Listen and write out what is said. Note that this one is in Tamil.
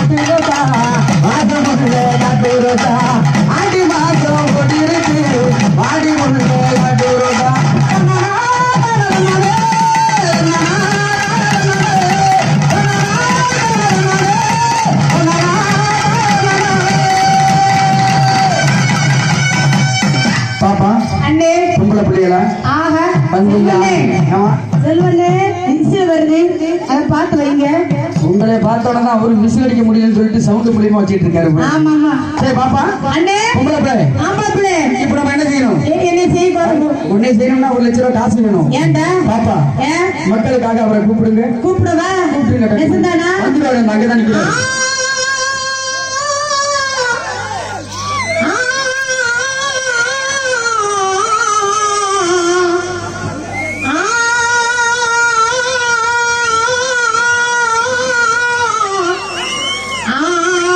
நாட்டு ரோசா மாசம் முள்ள நாட்டு ரோசா ஆடி மாசம் ஓடிருச்சு ஆடி முள்ள நாட்டு ரோசா பாப்பா அண்ணே பொம்பளை பிள்ளைகளா ஆஹா வந்தீங்களா ஆமா செல்வண்ணே இன்சிய வருது அதை பார்த்து வைங்க உங்களை பார்த்த உடனே அவரு விசில் அடிக்க முடியலன்னு சொல்லிட்டு சவுண்ட் மூலியமா வச்சிட்டு இருக்காரு போல. ஆமா ஆமா சரி பாப்பா அண்ணே பொம்பளை பிள்ளை ஆமா பிள்ளை இப்ப நம்ம என்ன செய்யணும் ஏய், என்னை செய்ய பாருங்க உடனே செய்யணும்னா ஒரு லட்ச ரூபாய் காசு வேணும் ஏன்டா பாப்பா ஏன் மக்களுக்காக அவரை கூப்பிடுங்க கூப்பிடவா கூப்பிடுங்க நெசந்தானா வந்துடுவாரு அங்கே தான் நிக்கிறேன் ஆ